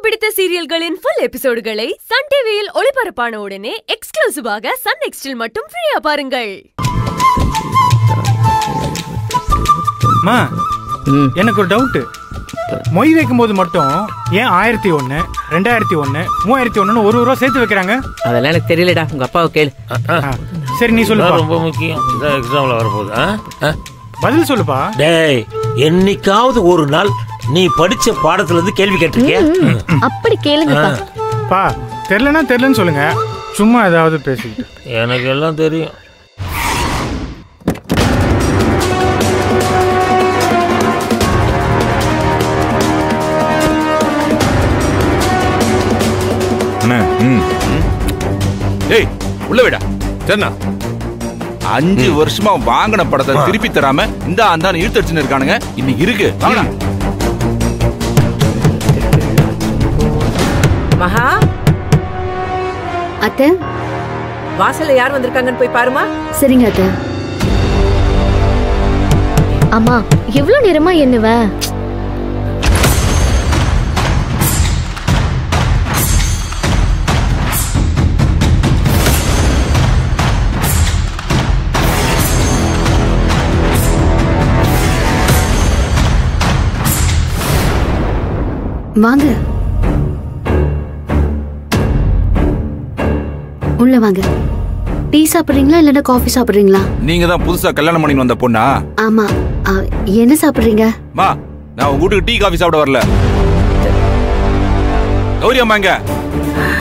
பிடித்த சீரியல்களின் full எபிசோடுகளை Sun டிவியில் ஒளிபரப்பான உடனே எக்ஸ்க்ளூசிவாக சன் நெக்ஸ்டில் மட்டும் ஃப்ரீயா பாருங்கள் அம்மா ம் எனக்கு ஒரு டவுட்டு மொய் வைக்கும் போது மட்டும் ஏன் ஆயிரத்தி ஒன்று ரெண்டாயிரத்தி ஒன்று மூவாயிரத்தி ஒன்றுன்னு ஒரு ரூபா சேர்த்து வைக்கிறாங்க அதெல்லாம் எனக்கு தெரியலடா உங்க அப்பாவை கேளு ஆ, சரி நீ சொல்லுப்பா இதான் ரொம்ப முக்கியம் இதான் எக்ஸாம்ல வரப்போகுது ஆ? ஆ? பதில் சொல்லுப்பா டேய் என்னைக்காவது ஒரு நாள் நீ படிச்ச பாடத்துல இருந்து கேள்வி கேட்டிருக்கியா அப்படி கேளுங்கப்பா பா தெரிலனா தெரிலன்னு சொல்லுங்க சும்மா ஏதாவது பேசிக்கிட்டு எனக்கு எல்லாம் தெரியும் அண்ணே ம் ஏய் உள்ள விடா சரிண்ணா அஞ்சு வருஷமா வாங்கின படத்தை திருப்பி தராம இந்த அந்த இழுத்தடிச்சுன்னு இருக்கானுங்க இன்னைக்கு இருக்கு வாங்கடா மகா அத்தை வாசல்ல யார் வந்திருக்காங்கன்னு போய் பாருமா சரிங்க அத்தை அம்மா எவ்வளவு நேரமா என்னவ வாங்க உள்ள வாங்க டீ சாப்பிடுறீங்களா இல்லைன்னா காஃபி சாப்பிடுறீங்களா நீங்க தான் புதுசா கல்யாணம் பண்ணி வந்த பொண்ணா ஆமா ஆ, என்ன சாப்பிடுறீங்க மா நான் உங்க வீட்டுக்கு டீ காஃபி சாப்பிட வரல கௌரி அம்மா எங்க